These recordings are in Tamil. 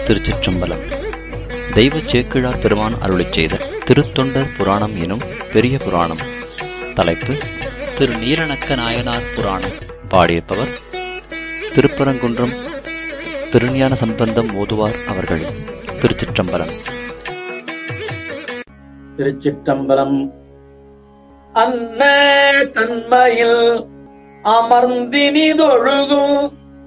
திருச்சிற்றம்பலம் தெய்வ சேக்கிழார் பெருமான் அருளிச் செய்த திருத்தொண்டர் புராணம் எனும் பெரிய புராணம் தலைப்பு திரு நீலநக்க நாயனார் புராணம் பாடியிருப்பவர் திருப்பரங்குன்றம் திருஞான சம்பந்தம் ஓதுவார் அவர்கள் திருச்சிற்றம்பலம் திருச்சிற்றம்பலம் அன்ன தன்மையில் அமர்ந்தினிதொழுகும்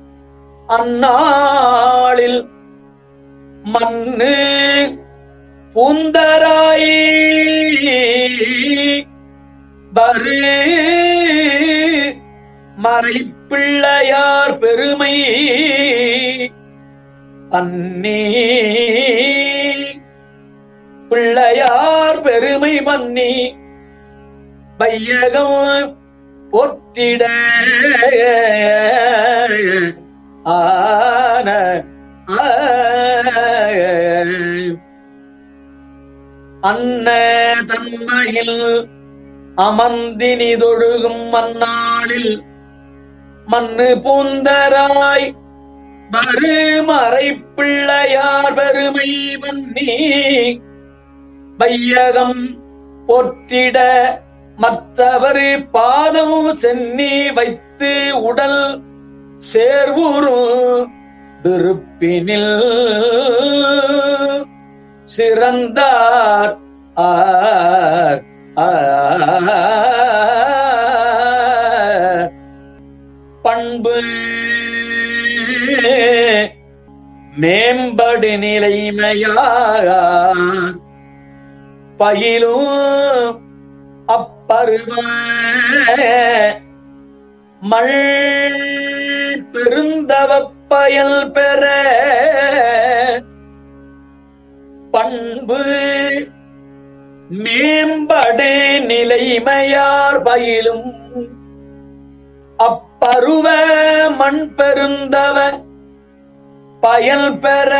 அந்நாளில் மண்ணு பூந்தராய் வரு மறைப்பிள்ளையார் பெருமை அன்னே பிள்ளையார் பெருமை பண்ணி பையகம் பொற்றிட ஆன அன்ன தன்மையில் அமர்ந்தினிதொழுகும் மன்னாளில் மண்ணு பூந்தராய் மறுமறை பிள்ளையார் பெருமை பண்ணி வையகம் பொற்றிட மற்றவர் பாதம் சென்னி வைத்து உடல் சேர்வுறும் விருப்பினில் சிறந்தார் ஆர் ஆர். பண்பு மேம்படு நிலைமையார் பயிலும் அப்பருவ மல் பெருந்தவ பயல் பெற பண்பு மேம்படு நிலைமையார் பயிலும் அப்பருவ மண் பெருந்தவ பயல் பெற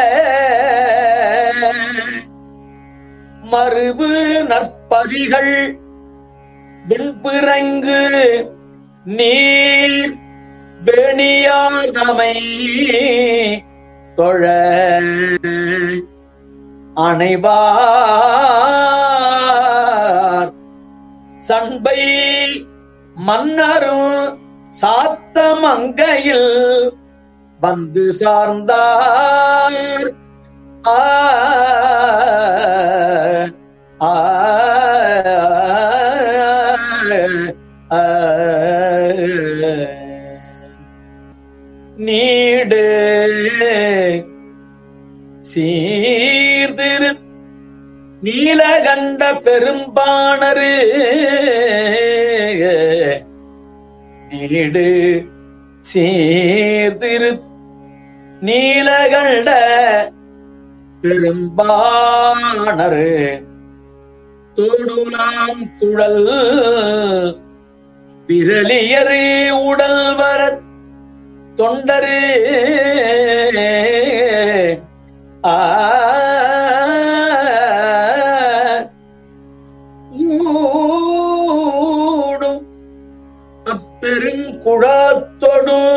மறுபு நற்பதிகள் விண்பிறங்கு நீர் வேணியார் தமை தொழ அணைவார் சண்பை மன்னரும் சாத்தமங்கையில் வந்து சார்ந்தார் ஆ ஆ ஆ நீடு சீர்திரு நீலகண்ட பெரும்பாணரு நீடு சீர்திரு நீலகண்ட பெரும்பாணரு தோடுலாம் குழல் விரலியரு உடல் வரத் தொண்டரு ஆ ஊடும் அப்பெருங்குழாத்தொடும்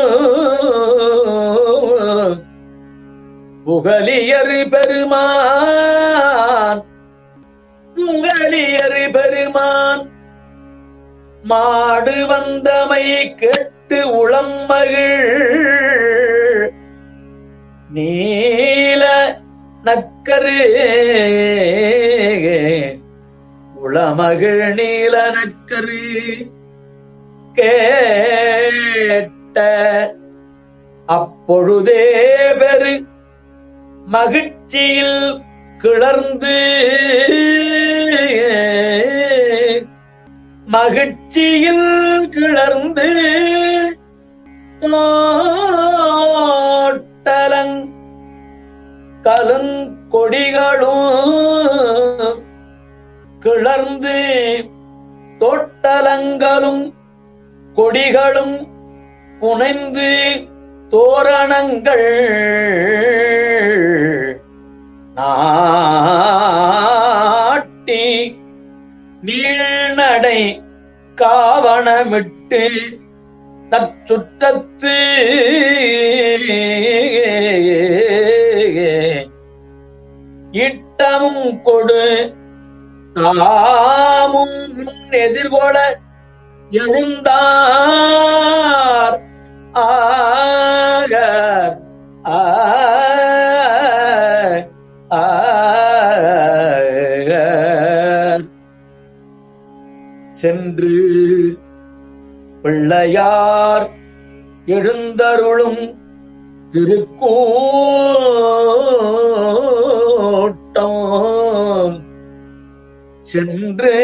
புகலியரு பெருமான் புகலியரு பெருமான் மாடு வந்தமை கேட்டு உளம் மகிழ் நீல நக்கரு உளமகிழ் நீல நக்கரு கேட்ட அப்பொழுதே பெரு மகிழ்ச்சியில் கிளர்ந்து மகிழ்ச்சியில் கிளர்ந்து தோட்டலங் கலுங்கொடிகளும் கிளர்ந்து தோட்டலங்களும் கொடிகளும் புனைந்து தோரணங்கள் நாட்டி நீழ்நடை காவணமிட்டு தற்சுற்றத்து இட்டமும் கொடு தாமும் எதிர்கொள எழுந்தார் ஆக ஆ சென்று பிள்ளையார் எழுந்தருளும் திருக்கூட்டம் சென்று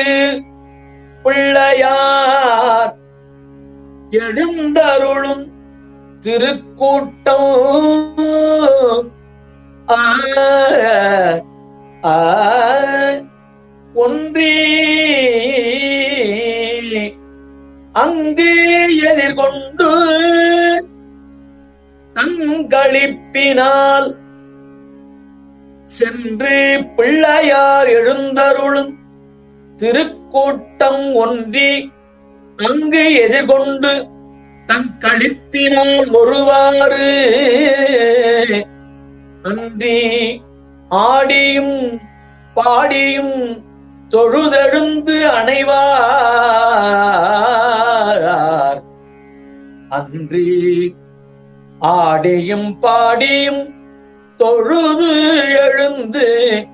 பிள்ளையார் எழுந்தருளும் திருக்கூட்டம் ஆ ஆ ஒன்றி அங்கு எதிர்கொண்டு தங்களிப்பினால் சென்று பிள்ளையார் எழுந்தருளும் திருக்கூட்டம் ஒன்றி அங்கு எதிர்கொண்டு தன் களிப்பினால் ஒருவாறு அன்றி ஆடியும் பாடியும் தொழுதெழுந்து அணைவார் அன்றி ஆடியும் பாடியும் தொழுது எழுந்து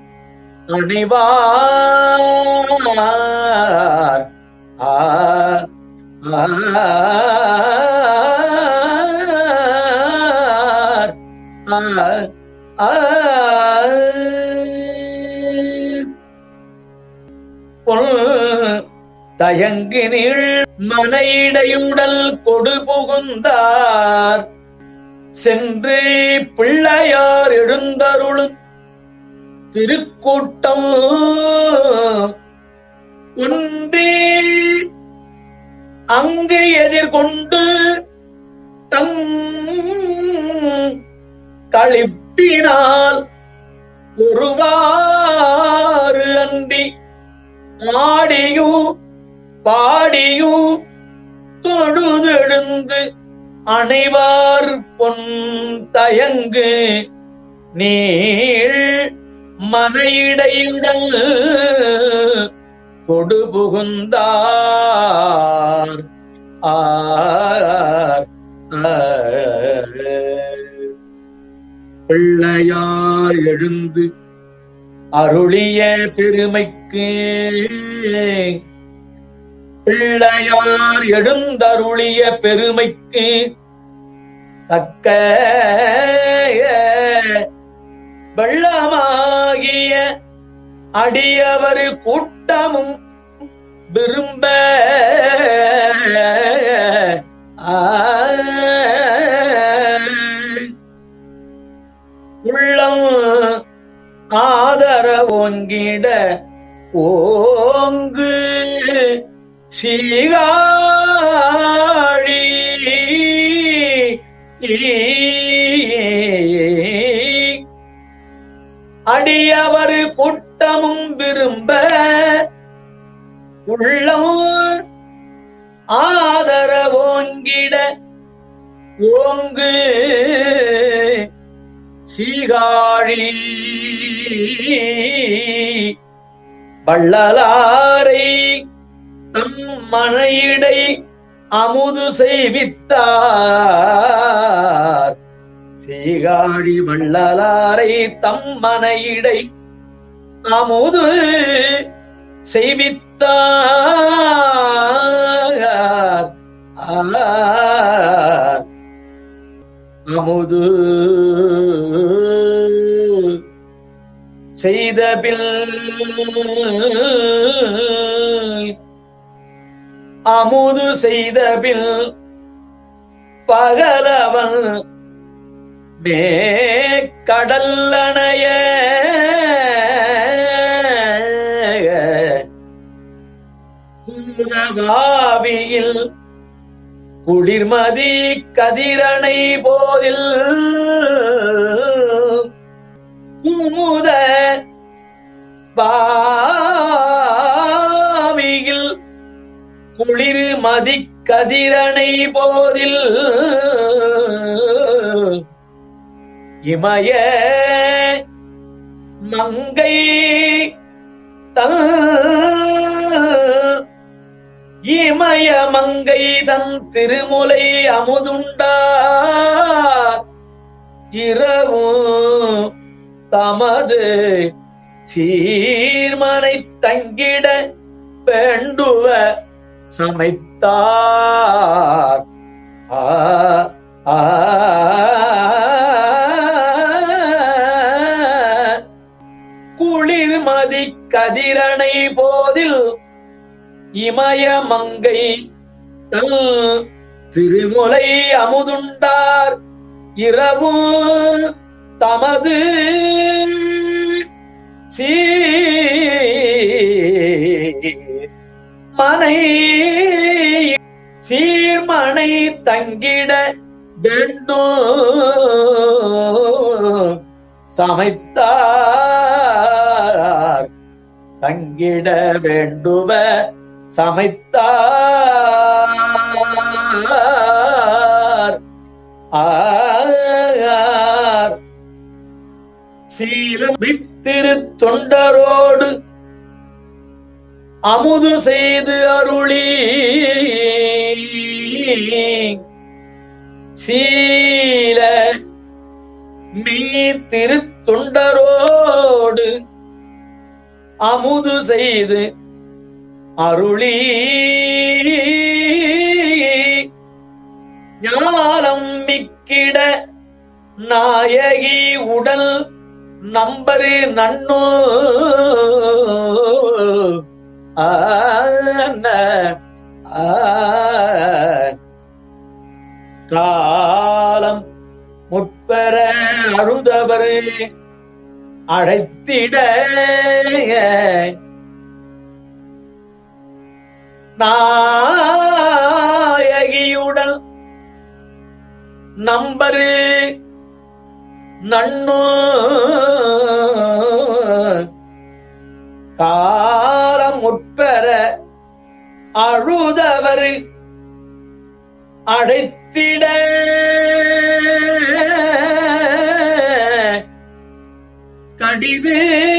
அணைவார் ஆ தயங்கினில் மனையிடையுடல் கொடு புகுந்தார் சென்று பிள்ளையார் எழுந்தருளும் திருக்கூட்டம் ஒன்றே அங்கு எதிர்கொண்டு தம் களிப்பினால் ஒருவாறு அன்றி ஆடியும் பாடியும் தொழுதெழுந்து அனைவார் பொன் தயங்கு நீள் மனையிடையுடல் கொடு புகுந்தார் ஆர் பிள்ளையார் எழுந்து அருளிய பெருமைக்கு பிள்ளையார் எழுந்தருளிய பெருமைக்கு தக்க வெள்ளமாகிய அடியவர் கூட்டமும் விரும்ப உள்ளம் ஆதரவோங்கிட ஓங்கு சீகாழி அடியவர் கூட்டமும் விரும்ப உள்ளம் ஆதரவோங்கிட ஓங்கு சீகாழி வள்ளலாரை தம் மனையிடை அமுது செய்வித்தார் சீகாழி வள்ளலாரை தம் மனையிடை அமுது செய்வித்தார் ஆர் அமுது செய்தபில் அமுது செய்தபில் பகலவன் மேக்கடல் அணைய குமுதவாவியில் குளிர்மதி கதிரணை போதில் குமுத பாவியில் குளிர் மதி கதிரணை போதில் இமய மங்கை தல் இமய மங்கை தன் திருமுலை அமுதுண்டார் இரவு தமது சீர்மனை தங்கிட வேண்டுவ சமைத்தார் ஆ ஆ குளிர்மதி கதிரணை போதில் இமய மங்கை தல் திருமுலை அமுதுண்டார் இரவு தமது சீர் மனை சீர்மனை தங்கிட வேண்டும் சமைத்தார் தங்கிட வேண்டுவ சமைத்தார் ஆர் சீலமித்திரு தொண்டரோடு அமுது செய்து அருளி சீல மீ திருத்தொண்டரோடு அமுது செய்து அருளி ஞானம் மிக்கிட நாயகி உடல் நம்பரு நன்னோ ஆன ஆ காலம் முற்பெற அழுதவர் அழைத்திட நாயகியுடன் நம்பரு நன்னோ காலம் முற்பெற அழுதவர் அழைத்திட கடிது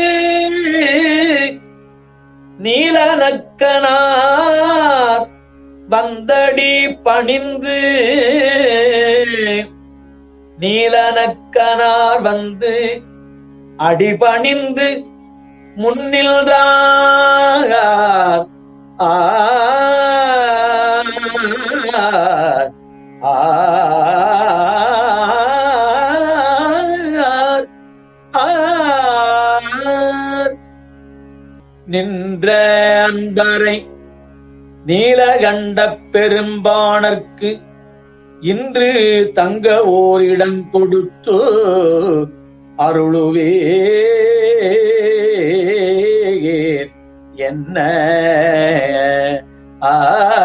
நீலநக்கனார் வந்தடி பணிந்து நீலநக்கனார் வந்து அடிபணிந்து முன்னில் ஆ நின்ற அன்பரை நீலகண்ட பெரும்பாணர்க்கு இன்று தங்க ஓரிடம் கொடுத்து அருளுவே என்ன ஆ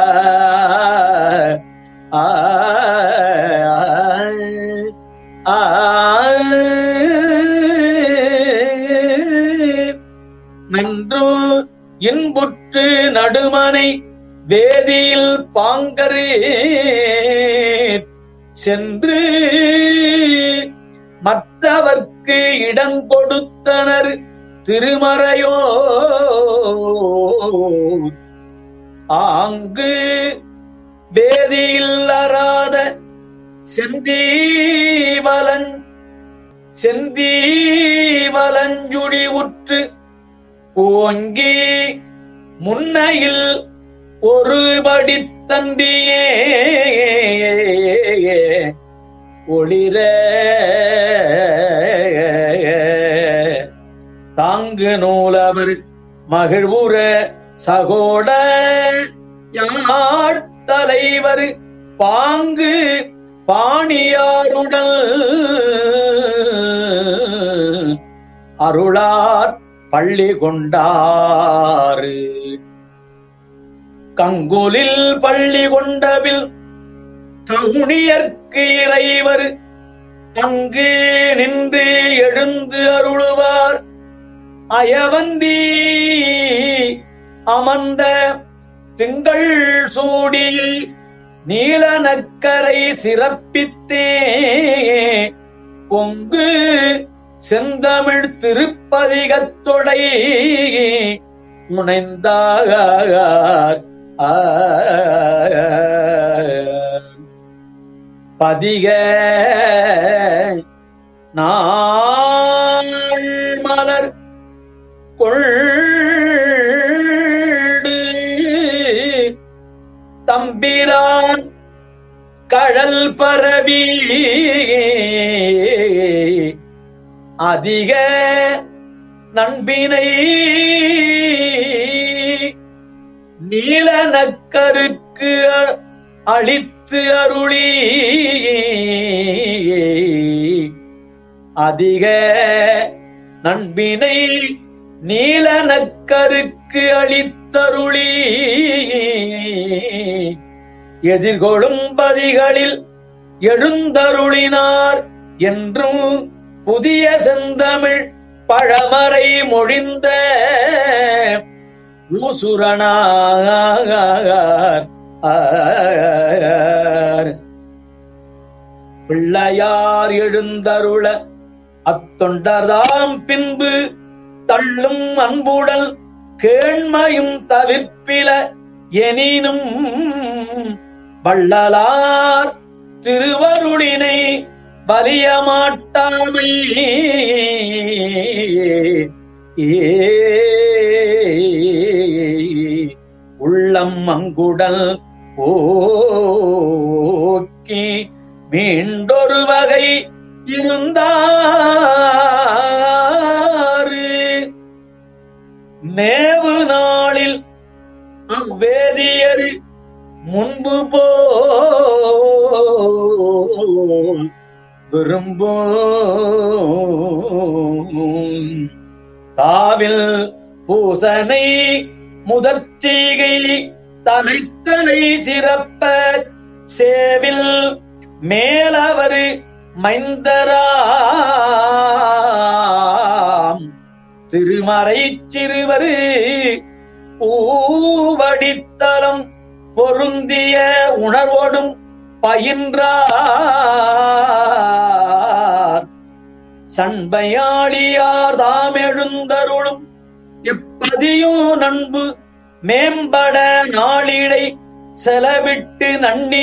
ஆ ஆ நன்றோ இன்புற்று நடுமனை வேதியில் பாங்கரே சென்று மற்றவர்க்கு இடம் கொடுத்தனர் திருமறையோ ஆங்கு வேதியில் அறாத செந்தீவலன் செந்தீவலஞ்சுடி உற்று ஓங்கி முன்னையில் ஒருபடி தம்பியே ஒளிர தாங்கு நூலவர் மகிழ்வுற சகோட யாழ் தலைவர் பாங்கு பாணியாருடல் அருளார் பள்ளி கொண்டாறு கங்குலில் பள்ளி கொண்டவில் கவுனியர்க்கு இறைவர் அங்கு நின்று எழுந்து அருளுவார் அயவந்தி அமர்ந்த திங்கள் சூடியில் நீலநக்கரை சிறப்பித்தே பொங்கு செந்தமிழ் திருப்பதிகத்தொடை முனைந்தார் பதிக நாள் மலர் கொண்டு தம்பிரான் கழல் பரவி அதிக நண்பினை நீல நக்கருக்கு அளித்து அருளி அதிக நண்பினை நீல நக்கருக்கு அளித்தருளி எதிர்கொளும் பதிகளில் எழுந்தருளினார் என்றும் புதிய செந்தமிழ் பழமறை மொழிந்த ஊசுரனார் பிள்ளையார் எழுந்தருள அத்தொண்டர்தாம் பின்பு தள்ளும் அன்புடல் கேண்மையும் தவிர்ப்பில எனினும் வள்ளலார் திருவருளினை வலியமாட்டாமை உள்ளம் அங்குடல் போக்கி மீண்டொரு வகை இருந்தாரு மேவு நாளில் அவ்வேதியரு முன்பு போல் விரும்பும் தாவில் பூசனை முதற்சீகை தலைத்தலை சிறப்ப சேவில் மேலவரு மைந்தராம் திருமறை சிறுவரு பூவடித்தலம் பொருந்திய உணர்வோடும் பயின்றார் சண்பையாளியார் தாம் எழுந்தருளும் எப்பதியும் நண்பு மேம்பட நாளிடை செலவிட்டு நன்னி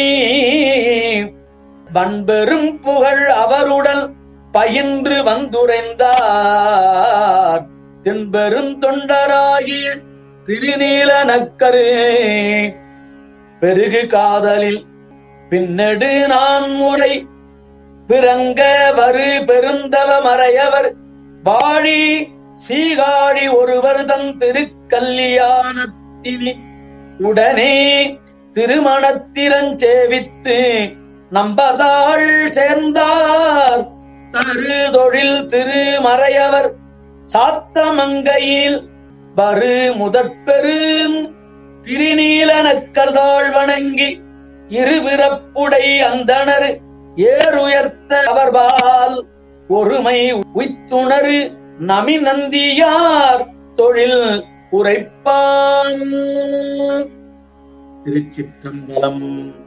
வன்பெரும் புகழ் அவருடல் பயின்று வந்துரைந்தார் தின்பெரும் தொண்டராகிய திருநீல நக்கரு பெருகு காதலில் பின்னெடு நான் முறை பிறங்க வரு பெருந்தவ மறையவர் வாழி சீகாழி ஒருவர் தன் திருக்கல்யாணத்தினி உடனே திருமணத்திரஞ்சேவித்து நம்பதாள் சேர்ந்தார் தரு தொழில் திருமறையவர் சாத்தமங்கையில் வரு முதற்பெரும் திருநீல நக்கர்தாள் வணங்கி இருபிறப்புடை அந்தணர் ஏறுயர்த்த அவர்பால் ஒருமை உய்த்துணரு நமி நந்தியார் தொழில் உரைப்பான் திருச்சிற்றம்பலம்